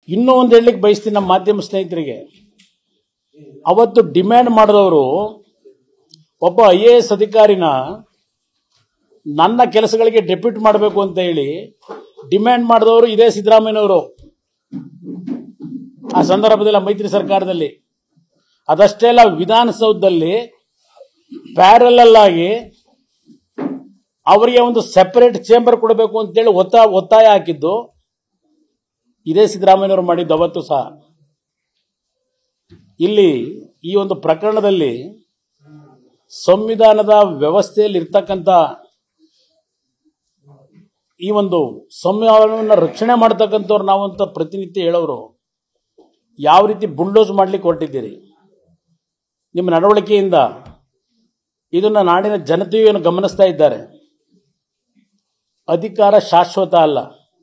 ಇನ್ನೂ ಒಂದು ಹೇಳಲಿಕ್ಕೆ ಬಯಸ್ತೀನಿ ನಮ್ಮ ಮಾಧ್ಯಮ ಸ್ನೇಹಿತರಿಗೆ ಅವತ್ತು ಡಿಮ್ಯಾಂಡ್ ಮಾಡಿದವರು ಒಬ್ಬ ಐ ಎ ಎಸ್ ಅಧಿಕಾರಿನ ನನ್ನ ಕೆಲಸಗಳಿಗೆ ಡೆಪ್ಯೂಟ್ ಮಾಡಬೇಕು ಅಂತ ಹೇಳಿ ಡಿಮ್ಯಾಂಡ್ ಮಾಡಿದವರು ಇದೇ ಸಿದ್ದರಾಮಯ್ಯನವರು ಆ ಸಂದರ್ಭದಲ್ಲಿ ಆ ಮೈತ್ರಿ ಸರ್ಕಾರದಲ್ಲಿ ಅದಷ್ಟೇ ಅಲ್ಲ ವಿಧಾನಸೌಧದಲ್ಲಿ ಪ್ಯಾರಲಲ್ ಆಗಿ ಅವರಿಗೆ ಒಂದು ಸೆಪರೇಟ್ ಚೇಂಬರ್ ಕೊಡಬೇಕು ಅಂತೇಳಿ ಒತ್ತ ಒತ್ತಾಯ ಹಾಕಿದ್ದು ಇದೇ ಸಿದ್ದರಾಮಯ್ಯನವರು ಮಾಡಿದ್ದು ಅವತ್ತು ಸಹ ಇಲ್ಲಿ ಈ ಒಂದು ಪ್ರಕರಣದಲ್ಲಿ ಸಂವಿಧಾನದ ವ್ಯವಸ್ಥೆಯಲ್ಲಿ ಇರ್ತಕ್ಕಂಥ ಈ ಒಂದು ಸಂವಿಧಾನವನ್ನು ರಕ್ಷಣೆ ಮಾಡ್ತಕ್ಕಂಥವ್ರು ನಾವು ಅಂತ ಪ್ರತಿನಿತ್ಯ ಹೇಳೋರು ಯಾವ ರೀತಿ ಬುಲ್ಡೋಸ್ ಮಾಡ್ಲಿಕ್ಕೆ ಹೊರಟಿದ್ದೀರಿ ನಿಮ್ಮ ನಡವಳಿಕೆಯಿಂದ ಇದನ್ನ ನಾಡಿನ ಜನತೆಯನ್ನು ಗಮನಿಸ್ತಾ ಇದ್ದಾರೆ ಅಧಿಕಾರ ಶಾಶ್ವತ ಅಲ್ಲ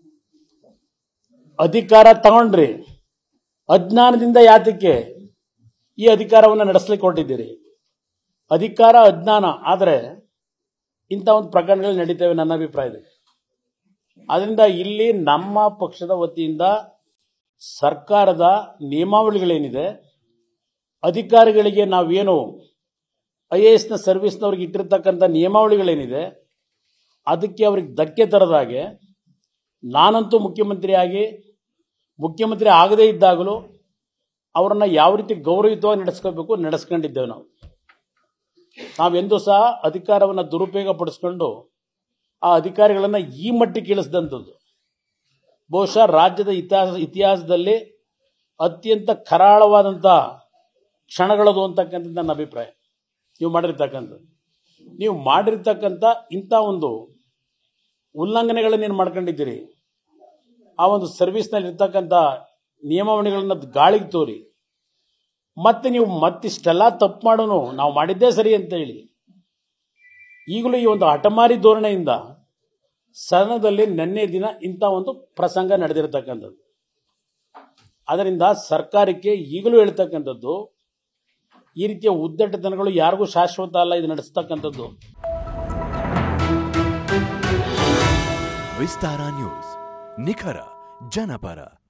ಅಧಿಕಾರ ತಗೊಂಡ್ರಿ ಅಜ್ಞಾನದಿಂದ ಯಾತಕ್ಕೆ ಈ ಅಧಿಕಾರವನ್ನು ನಡೆಸಲಿಕ್ಕೆ ಹೊರಟಿದ್ದೀರಿ ಅಧಿಕಾರ ಅಜ್ಞಾನ ಆದರೆ ಇಂಥ ಒಂದು ಪ್ರಕರಣಗಳು ನಡೀತವೆ ನನ್ನ ಅಭಿಪ್ರಾಯದಲ್ಲಿ ಅದರಿಂದ ಇಲ್ಲಿ ನಮ್ಮ ಪಕ್ಷದ ವತಿಯಿಂದ ಸರ್ಕಾರದ ನಿಯಮಾವಳಿಗಳೇನಿದೆ ಅಧಿಕಾರಿಗಳಿಗೆ ನಾವೇನು ಐ ಎ ಎಸ್ನ ಸರ್ವಿಸ್ನವ್ರಿಗೆ ಇಟ್ಟಿರ್ತಕ್ಕಂಥ ನಿಯಮಾವಳಿಗಳೇನಿದೆ ಅದಕ್ಕೆ ಅವ್ರಿಗೆ ಧಕ್ಕೆ ತರದ ಹಾಗೆ ನಾನಂತೂ ಮುಖ್ಯಮಂತ್ರಿಯಾಗಿ ಮುಖ್ಯಮಂತ್ರಿ ಆಗದೇ ಇದ್ದಾಗಲೂ ಅವರನ್ನ ಯಾವ ರೀತಿ ಗೌರವಯುತವಾಗಿ ನಡೆಸ್ಕೋಬೇಕು ನಡೆಸ್ಕೊಂಡಿದ್ದೇವೆ ನಾವು ನಾವೆಂದೂ ಸಹ ಅಧಿಕಾರವನ್ನು ದುರುಪಯೋಗ ಪಡಿಸ್ಕೊಂಡು ಆ ಅಧಿಕಾರಿಗಳನ್ನು ಈ ಮಟ್ಟಿಗೆ ಇಳಿಸಿದಂಥದ್ದು ಬಹುಶಃ ರಾಜ್ಯದ ಇತಿಹಾಸ ಇತಿಹಾಸದಲ್ಲಿ ಅತ್ಯಂತ ಕರಾಳವಾದಂಥ ಕ್ಷಣಗಳದು ಅಂತಕ್ಕಂಥದ್ದು ನನ್ನ ಅಭಿಪ್ರಾಯ ನೀವು ಮಾಡಿರ್ತಕ್ಕಂಥದ್ದು ನೀವು ಮಾಡಿರ್ತಕ್ಕಂಥ ಇಂಥ ಒಂದು ಉಲ್ಲಂಘನೆಗಳನ್ನೇನು ಮಾಡ್ಕೊಂಡಿದ್ದೀರಿ ಆ ಒಂದು ಸರ್ವಿಸ್ನಲ್ಲಿ ಇರ್ತಕ್ಕಂಥ ನಿಯಮಾವಳಿಗಳನ್ನ ಗಾಳಿಗೆ ತೋರಿ ಮತ್ತೆ ನೀವು ಮತ್ತಿಷ್ಟೆಲ್ಲ ತಪ್ಪು ಮಾಡೋನು ನಾವು ಮಾಡಿದ್ದೇ ಸರಿ ಅಂತ ಹೇಳಿ ಈಗಲೂ ಈ ಒಂದು ಹಠಮಾರಿ ಧೋರಣೆಯಿಂದ ಸದನದಲ್ಲಿ ನಿನ್ನೆ ದಿನ ಇಂಥ ಒಂದು ಪ್ರಸಂಗ ನಡೆದಿರತಕ್ಕಂಥದ್ದು ಅದರಿಂದ ಸರ್ಕಾರಕ್ಕೆ ಈಗಲೂ ಹೇಳ್ತಕ್ಕಂಥದ್ದು ಈ ರೀತಿಯ ಉದ್ದಟತನಗಳು ಯಾರಿಗೂ ಶಾಶ್ವತ ಅಲ್ಲ ಇದು ನಡೆಸ್ತಕ್ಕಂಥದ್ದು ವಿಸ್ತಾರ ನ್ಯೂಸ್ ನಿಖರ ಜನಪರ